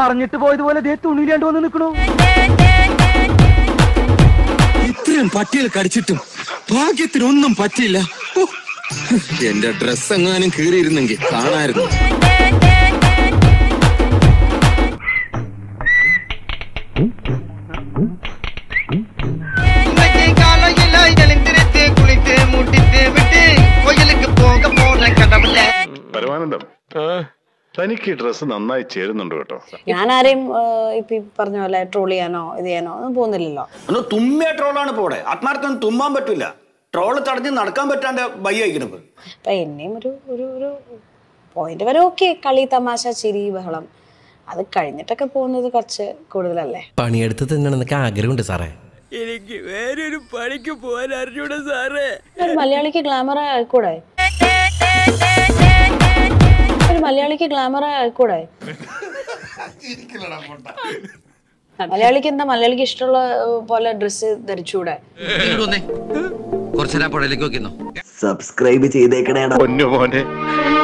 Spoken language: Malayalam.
പറഞ്ഞിട്ട് പോയതുപോലെ ദേ തുണിയിലാണ്ട് വന്ന് നിൽക്കണു ഇത്രയും പട്ടികൾ കടിച്ചിട്ടും ഭാഗ്യത്തിനൊന്നും പറ്റിയില്ല ഓ, എന്റെ ഡ്രസ് എങ്ങാനും കീറിയിരുന്നെങ്കിൽ കാണായിരുന്നു இன்னைக்கு காலையில எழுந்திருத்து குளித்து முட்டித்து விட்டு கோயிலுக்கு போக போன கடவுள പരമാനന്ദം തനിക്ക് ഈ ഡ്രസ്സ് നന്നായി ചേരുന്നുണ്ട് കേട്ടോ ഞാൻ ആരെയും ഏഹ്, ഇപ്പൊ ഈ പറഞ്ഞ പോലെ ട്രോൾ ചെയ്യാനോ ഇത് ചെയ്യാനോ ഒന്നും പോകുന്നില്ലല്ലോ ഒന്ന് തുമ്മിയ ട്രോളാണ് പോടെ ആത്മാർത്ഥം തുമ്മാൻ പറ്റില്ല ട്രോള് തടഞ്ഞ് നടക്കാൻ പറ്റാണ്ട് ബൈ അയക്കണത് അപ്പൊ എന്നെയും ഒരു ഒരു ഒരു പോയിന്റ് വരെ ഓക്കെ കളി തമാശ ചിരി ബഹളം അത് കഴിഞ്ഞിട്ടൊക്കെ പോകുന്നത് കുറച്ച് കൂടുതലല്ലേ പണിയെടുത്ത് തിന്നണമെന്നൊക്കെ ആഗ്രഹമുണ്ട് സാറേ ഒരു മലയാളിക്ക് ഗ്ലാമർ ആയിക്കൂടെ ഒരു മലയാളിക്ക് ഗ്ലാമർ ആയിക്കൂടെ മലയാളിക്ക് എന്താ മലയാളിക്ക് ഇഷ്ടമുള്ള ഏഹ്, പോലെ ഡ്രസ്സ് ധരിച്ചൂടെ കുറച്ചേരാ പുഴയിലേക്ക് നോക്കുന്നു സബ്സ്ക്രൈബ് ചെയ്തേക്കണേടാ പൊന്നു മോനെ